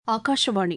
ஆகாஷவாணி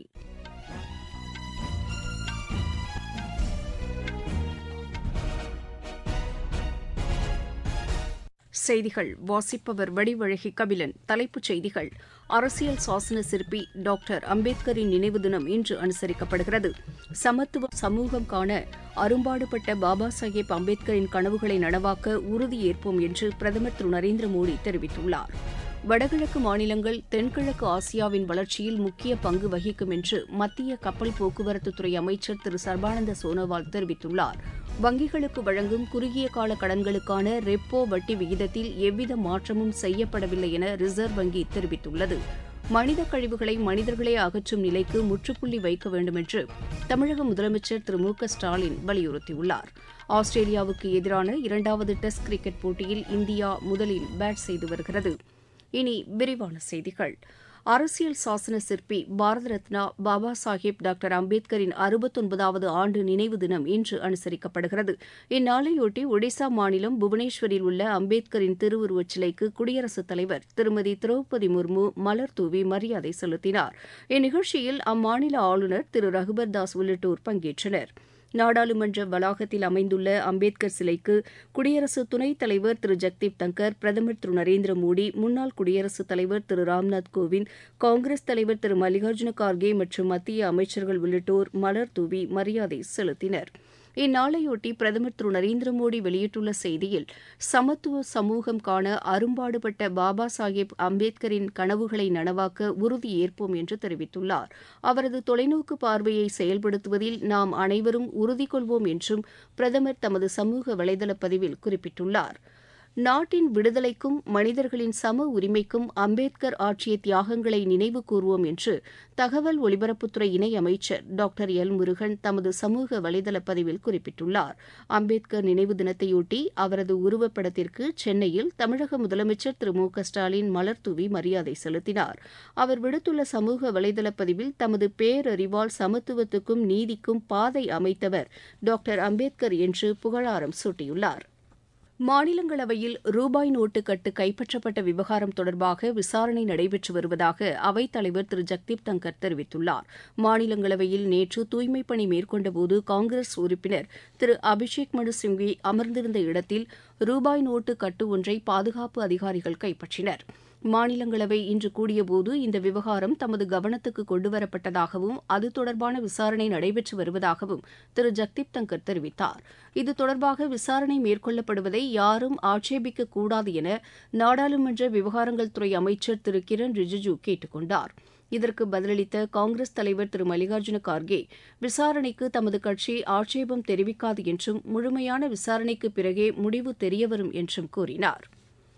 செய்திகள் வாசிப்பவர் வடிவழகி கபிலன் தலைப்புச் செய்திகள் அரசியல் சாசன சிற்பி டாக்டர் அம்பேத்கரின் நினைவு தினம் இன்று அனுசரிக்கப்படுகிறது சமத்துவ சமூகம் காண அரும்பாடுபட்ட பாபா சாஹேப் அம்பேத்கரின் கனவுகளை நனவாக்க உறுதியேற்போம் என்று பிரதமர் திரு நரேந்திர மோடி தெரிவித்துள்ளார் வடகிழக்கு மாநிலங்கள் தென்கிழக்கு ஆசியாவின் வளர்ச்சியில் முக்கிய பங்கு வகிக்கும் என்று மத்திய கப்பல் போக்குவரத்துத்துறை அமைச்சர் திரு சர்பானந்த சோனோவால் தெரிவித்துள்ளார் வங்கிகளுக்கு வழங்கும் குறுகிய கால கடன்களுக்கான ரெப்போ வட்டி விகிதத்தில் எவ்வித மாற்றமும் செய்யப்படவில்லை என ரிசர்வ் வங்கி தெரிவித்துள்ளது மனித கழிவுகளை மனிதர்களே அகற்றும் நிலைக்கு முற்றுப்புள்ளி வைக்க வேண்டும் என்று தமிழக முதலமைச்சர் திரு மு க ஸ்டாலின் வலியுறுத்தியுள்ளார் ஆஸ்திரேலியாவுக்கு எதிரான இரண்டாவது டெஸ்ட் கிரிக்கெட் போட்டியில் இந்தியா முதலில் பேட் செய்து வருகிறது இனி விரிவான செய்திகள் அரசியல் சாசன சிற்பி பாரத ரத்னா பாபா சாஹேப் டாக்டர் அம்பேத்கரின் அறுபத்தொன்பதாவது ஆண்டு நினைவு தினம் இன்று அனுசரிக்கப்படுகிறது இந்நாளையொட்டி ஒடிசா மாநிலம் புவனேஸ்வரில் உள்ள அம்பேத்கரின் திருவுருவச் சிலைக்கு குடியரசுத் தலைவர் திருமதி திரௌபதி முர்மு மலர் தூவி மரியாதை செலுத்தினார் இந்நிகழ்ச்சியில் அம்மாநில ஆளுநர் திரு ரகுபர் தாஸ் உள்ளிட்டோர் பங்கேற்றனர் நாடாளுமன்ற வளாகத்தில் அமைந்துள்ள அம்பேத்கர் சிலைக்கு குடியரசு துணைத் தலைவர் திரு ஜெக்தீப் தங்கர் பிரதமர் திரு நரேந்திர மோடி முன்னாள் குடியரசுத் தலைவர் திரு ராம்நாத் கோவிந்த் காங்கிரஸ் தலைவர் திரு மல்லிகார்ஜுன கார்கே மற்றும் மத்திய அமைச்சர்கள் உள்ளிட்டோர் மலர் தூவி மரியாதை செலுத்தினர் இந்நாளையொட்டி பிரதமர் திரு நரேந்திர மோடி வெளியிட்டுள்ள செய்தியில் சமத்துவ சமூகம் காண அரும்பாடுபட்ட பாபா சாஹேப் அம்பேத்கரின் கனவுகளை நனவாக்க உறுதியேற்போம் என்று தெரிவித்துள்ளார் அவரது தொலைநோக்கு பார்வையை செயல்படுத்துவதில் நாம் அனைவரும் உறுதி கொள்வோம் என்றும் பிரதமர் தமது சமூக வலைதள பதிவில் குறிப்பிட்டுள்ளார் நாட்டின் விடுதலைக்கும் மனிதர்களின் சம உரிமைக்கும் அம்பேத்கர் ஆற்றிய தியாகங்களை நினைவு கூர்வோம் என்று தகவல் ஒலிபரப்புத்துறை இணை அமைச்சர் டாக்டர் எல் முருகன் தமது சமூக வலைதள பதிவில் குறிப்பிட்டுள்ளார் அம்பேத்கர் நினைவு தினத்தையொட்டி அவரது உருவப்படத்திற்கு சென்னையில் தமிழக முதலமைச்சர் திரு மு க ஸ்டாலின் மலர்தூவி மரியாதை செலுத்தினார் அவர் விடுத்துள்ள சமூக வலைதள பதிவில் தமது பேரறிவால் சமத்துவத்துக்கும் நீதிக்கும் பாதை அமைத்தவர் டாக்டர் அம்பேத்கர் என்று புகழாரம் சூட்டியுள்ளார் மாநிலங்களவையில் ரூபாய் நோட்டு கட்டு கைப்பற்றப்பட்ட விவகாரம் தொடர்பாக விசாரணை நடைபெற்று வருவதாக அவைத்தலைவர் திரு ஜக்தீப் தங்கர் தெரிவித்துள்ளார் மாநிலங்களவையில் நேற்று தூய்மைப் பணி மேற்கொண்டபோது காங்கிரஸ் உறுப்பினர் திரு அபிஷேக் மனு சிங்வி அமர்ந்திருந்த இடத்தில் ரூபாய் நோட்டு கட்டு ஒன்றை பாதுகாப்பு அதிகாரிகள் கைப்பற்றினர் மாநிலங்களவை இன்று கூடியபோது இந்த விவகாரம் தமது கவனத்துக்கு கொண்டுவரப்பட்டதாகவும் அது தொடர்பான விசாரணை நடைபெற்று வருவதாகவும் திரு ஜக்தீப் தங்கர் தெரிவித்தார் இது தொடர்பாக விசாரணை மேற்கொள்ளப்படுவதை யாரும் ஆட்சேபிக்க கூடாது என நாடாளுமன்ற விவகாரங்கள் துறை அமைச்சர் திரு கிரண் ரிஜிஜு கேட்டுக் கொண்டார் இதற்கு பதிலளித்த காங்கிரஸ் தலைவர் திரு மல்லிகார்ஜுன கார்கே விசாரணைக்கு தமது கட்சி ஆட்சேபம் தெரிவிக்காது என்றும் முழுமையான விசாரணைக்கு பிறகே முடிவு தெரியவரும் என்றும் கூறினார்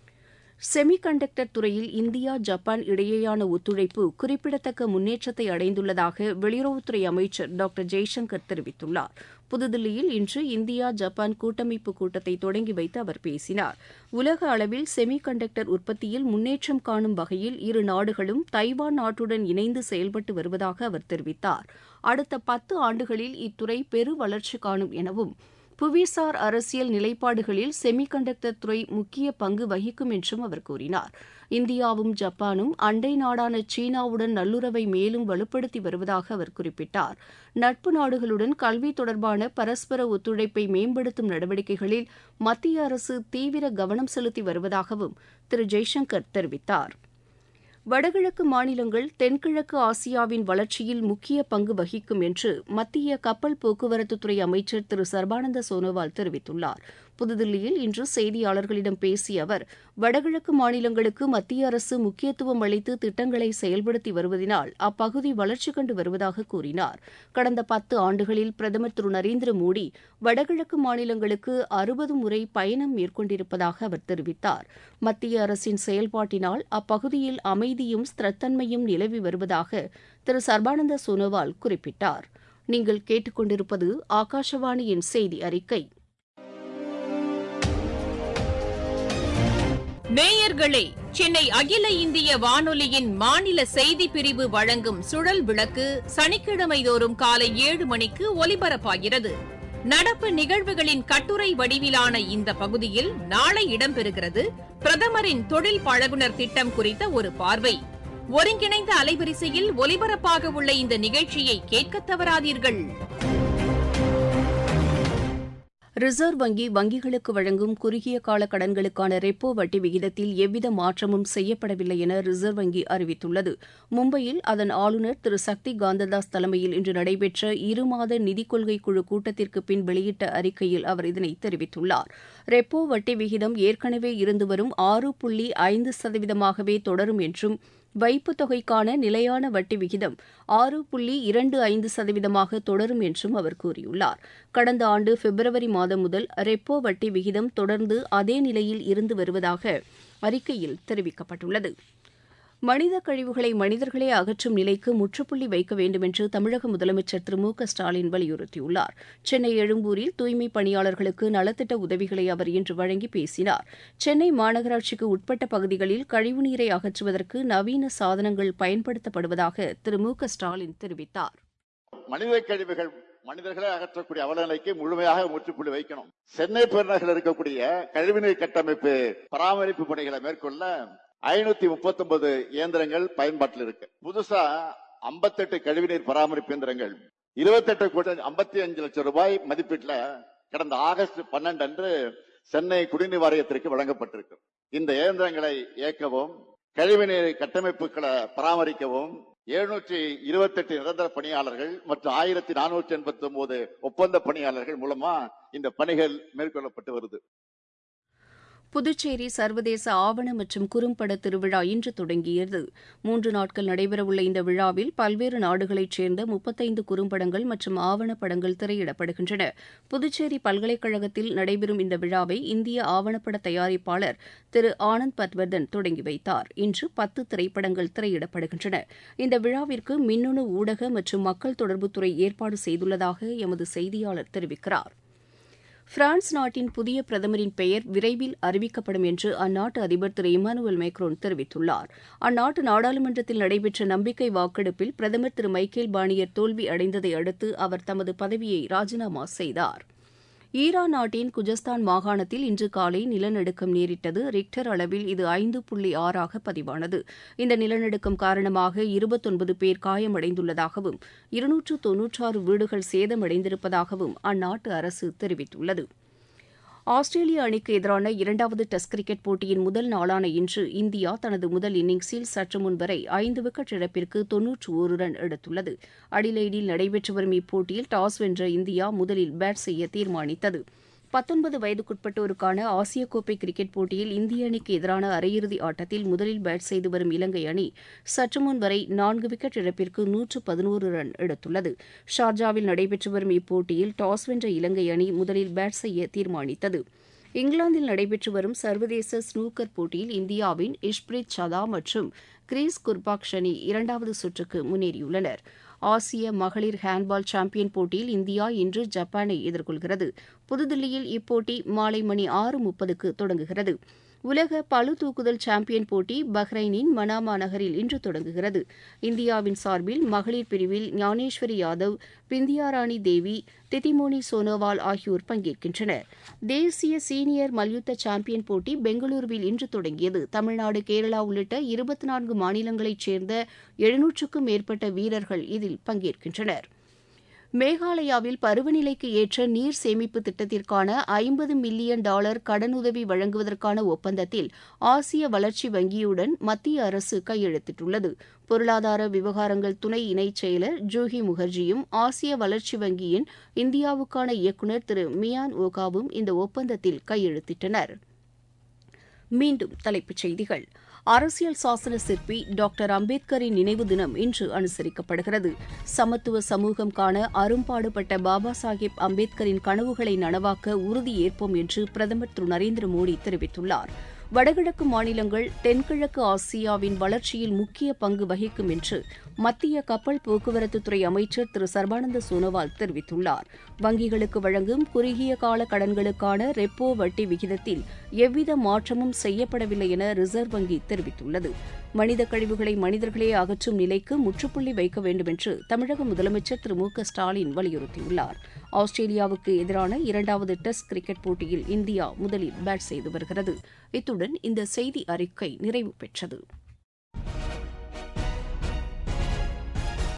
செமி கண்டக்டர் துறையில் இந்தியா ஜப்பான் இடையேயான ஒத்துழைப்பு குறிப்பிடத்தக்க முன்னேற்றத்தை அடைந்துள்ளதாக வெளியுறவுத்துறை அமைச்சர் டாக்டர் ஜெய்சங்கர் தெரிவித்துள்ளார் புதுதில்லியில் இன்று இந்தியா ஜப்பான் கூட்டமைப்பு கூட்டத்தை தொடங்கி வைத்து அவர் பேசினார் உலக அளவில் செமி கண்டக்டர் உற்பத்தியில் முன்னேற்றம் காணும் வகையில் இரு நாடுகளும் தைவான் நாட்டுடன் இணைந்து செயல்பட்டு வருவதாக அவர் தெரிவித்தார் அடுத்த பத்து ஆண்டுகளில் இத்துறை பெரு வளர்ச்சி காணும் எனவும் புவிசார் அரசியல் நிலைப்பாடுகளில் செமி கண்டக்டர் துறை முக்கிய பங்கு வகிக்கும் என்றும் அவர் கூறினார் இந்தியாவும் ஜப்பானும் அண்டை நாடான சீனாவுடன் நல்லுறவை மேலும் வலுப்படுத்தி வருவதாக அவர் குறிப்பிட்டார் நட்பு நாடுகளுடன் கல்வி தொடர்பான பரஸ்பர ஒத்துழைப்பை மேம்படுத்தும் நடவடிக்கைகளில் மத்திய அரசு தீவிர கவனம் செலுத்தி வருவதாகவும் திரு ஜெய்சங்கர் தெரிவித்தார் வடகிழக்கு மாநிலங்கள் தென்கிழக்கு ஆசியாவின் வளர்ச்சியில் முக்கிய பங்கு வகிக்கும் என்று மத்திய கப்பல் போக்குவரத்துத்துறை அமைச்சர் திரு சர்பானந்த சோனோவால் தெரிவித்துள்ளார் புதுதில்லியில் இன்று செய்தியாளர்களிடம் பேசிய அவர் வடகிழக்கு மாநிலங்களுக்கு மத்திய அரசு முக்கியத்துவம் அளித்து திட்டங்களை செயல்படுத்தி வருவதனால் அப்பகுதி வளர்ச்சி கண்டு வருவதாக கூறினார் கடந்த பத்து ஆண்டுகளில் பிரதமர் திரு நரேந்திர மோடி வடகிழக்கு மாநிலங்களுக்கு அறுபது முறை பயணம் மேற்கொண்டிருப்பதாக அவர் தெரிவித்தார் மத்திய அரசின் செயல்பாட்டினால் அப்பகுதியில் அமைதியும் ஸ்திரத்தன்மையும் நிலவி வருவதாக திரு சர்பானந்த சோனோவால் குறிப்பிட்டார் நீங்கள் கேட்டுக்கொண்டிருப்பது ஆகாஷவாணியின் செய்தி அறிக்கை நேயர்களே சென்னை அகில இந்திய வானொலியின் மாநில செய்தி பிரிவு வழங்கும் சுழல் விளக்கு சனிக்கிழமை தோறும் காலை ஏழு மணிக்கு ஒலிபரப்பாகிறது நடப்பு நிகழ்வுகளின் கட்டுரை வடிவிலான இந்த பகுதியில் நாளை இடம்பெறுகிறது பிரதமரின் தொழில் பழகுனர் திட்டம் குறித்த ஒரு பார்வை ஒருங்கிணைந்த அலைவரிசையில் ஒலிபரப்பாக உள்ள இந்த நிகழ்ச்சியை கேட்க தவறாதீர்கள் ரிசர்வ் வங்கி வங்கிகளுக்கு வழங்கும் குறுகிய கால கடன்களுக்கான ரெப்போ வட்டி விகிதத்தில் எவ்வித மாற்றமும் செய்யப்படவில்லை என ரிசர்வ் வங்கி அறிவித்துள்ளது மும்பையில் அதன் ஆளுநர் திரு சக்தி காந்ததாஸ் தலைமையில் இன்று நடைபெற்ற இருமாத நிதிக் கொள்கை குழு கூட்டத்திற்கு பின் வெளியிட்ட அறிக்கையில் அவர் இதனை தெரிவித்துள்ளார் ரெப்போ வட்டி விகிதம் ஏற்கனவே இருந்து வரும் ஆறு புள்ளி ஐந்து சதவீதமாகவே தொடரும் என்றும் வைப்புத் தொகைக்கான நிலையான வட்டி விகிதம் ஆறு புள்ளி இரண்டு ஐந்து சதவீதமாக தொடரும் என்றும் அவர் கூறியுள்ளார் கடந்த ஆண்டு பிப்ரவரி மாதம் முதல் ரெப்போ வட்டி விகிதம் தொடர்ந்து அதே நிலையில் இருந்து வருவதாக அறிக்கையில் தெரிவிக்கப்பட்டுள்ளது மனித கழிவுகளை மனிதர்களே அகற்றும் நிலைக்கு முற்றுப்புள்ளி வைக்க வேண்டுமென்று தமிழக முதலமைச்சர் திரு மு க ஸ்டாலின் வலியுறுத்தியுள்ளார் சென்னை எழும்பூரில் தூய்மைப் பணியாளர்களுக்கு நலத்திட்ட உதவிகளை அவர் இன்று வழங்கி பேசினார் சென்னை மாநகராட்சிக்கு உட்பட்ட பகுதிகளில் கழிவுநீரை அகற்றுவதற்கு நவீன சாதனங்கள் பயன்படுத்தப்படுவதாக திரு மு க ஸ்டாலின் தெரிவித்தார் மனித கழிவுகள் மனிதர்களை அகற்றக்கூடிய அவலநிலைக்கு முழுமையாக முற்றுப்புள்ளி வைக்கணும் சென்னை பெருநகரில் இருக்கக்கூடிய கழிவுநீர் கட்டமைப்பு பராமரிப்பு பணிகளை மேற்கொள்ள ஐநூத்தி முப்பத்தி ஒன்பது இயந்திரங்கள் பயன்பாட்டில் இருக்கு புதுசா ஐம்பத்தெட்டு கழிவுநீர் பராமரிப்பு இயந்திரங்கள் இருபத்தெட்டு கோடி ஐம்பத்தி அஞ்சு லட்சம் ரூபாய் மதிப்பீட்டுல கடந்த ஆகஸ்ட் பன்னெண்டு அன்று சென்னை குடிநீர் வாரியத்திற்கு வழங்கப்பட்டிருக்கு இந்த இயந்திரங்களை இயக்கவும் கழிவுநீர் கட்டமைப்புகளை பராமரிக்கவும் எழுநூற்றி இருபத்தெட்டு நிரந்தர பணியாளர்கள் மற்றும் ஆயிரத்தி நானூற்றி எண்பத்தி ஒன்பது ஒப்பந்த பணியாளர்கள் மூலமா இந்த பணிகள் மேற்கொள்ளப்பட்டு வருது புதுச்சேரி சர்வதேச ஆவண மற்றும் குறும்பட திருவிழா இன்று தொடங்கியது மூன்று நாட்கள் நடைபெறவுள்ள இந்த விழாவில் பல்வேறு நாடுகளைச் சேர்ந்த முப்பத்தைந்து குறும்படங்கள் மற்றும் ஆவணப்படங்கள் திரையிடப்படுகின்றன புதுச்சேரி பல்கலைக்கழகத்தில் நடைபெறும் இந்த விழாவை இந்திய ஆவணப்பட தயாரிப்பாளர் திரு ஆனந்த் பட்வர்தன் தொடங்கி வைத்தார் இன்று பத்து திரைப்படங்கள் திரையிடப்படுகின்றன இந்த விழாவிற்கு மின்னணு ஊடக மற்றும் மக்கள் தொடர்புத்துறை ஏற்பாடு செய்துள்ளதாக எமது செய்தியாளர் தெரிவிக்கிறார் பிரான்ஸ் நாட்டின் புதிய பிரதமரின் பெயர் விரைவில் அறிவிக்கப்படும் என்று அந்நாட்டு அதிபர் திரு இமானுவேல் மேக்ரோன் தெரிவித்துள்ளார் அந்நாட்டு நாடாளுமன்றத்தில் நடைபெற்ற நம்பிக்கை வாக்கெடுப்பில் பிரதமர் திரு மைக்கேல் பானியர் தோல்வி அடைந்ததை அடுத்து அவர் தமது பதவியை ராஜினாமா செய்தார் ஈரான் நாட்டின் குஜஸ்தான் மாகாணத்தில் இன்று காலை நிலநடுக்கம் நேரிட்டது ரிக்டர் அளவில் இது ஐந்து புள்ளி ஆறாக பதிவானது இந்த நிலநடுக்கம் காரணமாக இருபத்தொன்பது பேர் காயமடைந்துள்ளதாகவும் இருநூற்று தொன்னூற்றாறு வீடுகள் சேதமடைந்திருப்பதாகவும் அந்நாட்டு அரசு தெரிவித்துள்ளது ஆஸ்திரேலிய அணிக்கு எதிரான இரண்டாவது டெஸ்ட் கிரிக்கெட் போட்டியின் முதல் நாளான இன்று இந்தியா தனது முதல் இன்னிங்ஸில் சற்று முன் வரை ஐந்து விக்கெட் இழப்பிற்கு தொன்னூற்று ஒரு ரன் எடுத்துள்ளது அடிலைடில் நடைபெற்று வரும் இப்போட்டியில் டாஸ் வென்ற இந்தியா முதலில் பேட் செய்ய தீர்மானித்தது பத்தொன்பது வயதுக்குட்பட்டோருக்கான ஆசிய கோப்பை கிரிக்கெட் போட்டியில் இந்திய அணிக்கு எதிரான அரையிறுதி ஆட்டத்தில் முதலில் பேட் செய்து வரும் இலங்கை அணி சற்று முன் வரை நான்கு விக்கெட் இழப்பிற்கு நூற்று பதினோரு ரன் எடுத்துள்ளது ஷார்ஜாவில் நடைபெற்று வரும் இப்போட்டியில் டாஸ் வென்ற இலங்கை அணி முதலில் பேட் செய்ய தீர்மானித்தது இங்கிலாந்தில் நடைபெற்று வரும் சர்வதேச ஸ்னூக்கர் போட்டியில் இந்தியாவின் இஷ்பிரித் சதா மற்றும் கிரீஸ் குர்பாக்ஷ் அணி இரண்டாவது சுற்றுக்கு முன்னேறியுள்ளனர் ஆசிய மகளிர் ஹேண்ட்பால் சாம்பியன் போட்டியில் இந்தியா இன்று ஜப்பானை எதிர்கொள்கிறது புதுதில்லியில் இப்போட்டி மாலை மணி ஆறு முப்பதுக்கு தொடங்குகிறது உலக பளு தூக்குதல் சாம்பியன் போட்டி பஹ்ரைனின் மனாமா நகரில் இன்று தொடங்குகிறது இந்தியாவின் சார்பில் மகளிர் பிரிவில் ஞானேஸ்வரி யாதவ் பிந்தியாராணி தேவி திதிமோனி சோனோவால் ஆகியோர் பங்கேற்கின்றனர் தேசிய சீனியர் மல்யுத்த சாம்பியன் போட்டி பெங்களூருவில் இன்று தொடங்கியது தமிழ்நாடு கேரளா உள்ளிட்ட இருபத்தி நான்கு மாநிலங்களைச் சேர்ந்த எழுநூற்றுக்கும் மேற்பட்ட வீரர்கள் இதில் பங்கேற்கின்றனர் மேகாலயாவில் பருவநிலைக்கு ஏற்ற நீர் சேமிப்பு திட்டத்திற்கான ஐம்பது மில்லியன் டாலர் கடனுதவி வழங்குவதற்கான ஒப்பந்தத்தில் ஆசிய வளர்ச்சி வங்கியுடன் மத்திய அரசு கையெழுத்திட்டுள்ளது பொருளாதார விவகாரங்கள் துணை இணைச் செயலர் ஜூஹி முகர்ஜியும் ஆசிய வளர்ச்சி வங்கியின் இந்தியாவுக்கான இயக்குநர் திரு மியான் ஓகாவும் இந்த ஒப்பந்தத்தில் கையெழுத்திட்டனர் மீண்டும் தலைப்புச் செய்திகள் அரசியல் சாசன சிற்பி டாக்டர் அம்பேத்கரின் நினைவு தினம் இன்று அனுசரிக்கப்படுகிறது சமத்துவ சமூகம் காண அரும்பாடுபட்ட பாபா சாஹேப் அம்பேத்கரின் கனவுகளை நனவாக்க உறுதி ஏற்போம் என்று பிரதமர் திரு நரேந்திர மோடி தெரிவித்துள்ளார் வடகிழக்கு மாநிலங்கள் தென்கிழக்கு ஆசியாவின் வளர்ச்சியில் முக்கிய பங்கு வகிக்கும் என்று மத்திய கப்பல் போக்குவரத்துத்துறை அமைச்சர் திரு சர்பானந்த சோனோவால் தெரிவித்துள்ளார் வங்கிகளுக்கு வழங்கும் குறுகிய கால கடன்களுக்கான ரெப்போ வட்டி விகிதத்தில் எவ்வித மாற்றமும் செய்யப்படவில்லை என ரிசர்வ் வங்கி தெரிவித்துள்ளது மனித கழிவுகளை மனிதர்களே அகற்றும் நிலைக்கு முற்றுப்புள்ளி வைக்க வேண்டும் என்று தமிழக முதலமைச்சர் திரு மு க ஸ்டாலின் வலியுறுத்தியுள்ளார் ஆஸ்திரேலியாவுக்கு எதிரான இரண்டாவது டெஸ்ட் கிரிக்கெட் போட்டியில் இந்தியா முதலில் பேட் செய்து வருகிறது இத்துடன் இந்த செய்தி அறிக்கை நிறைவு பெற்றது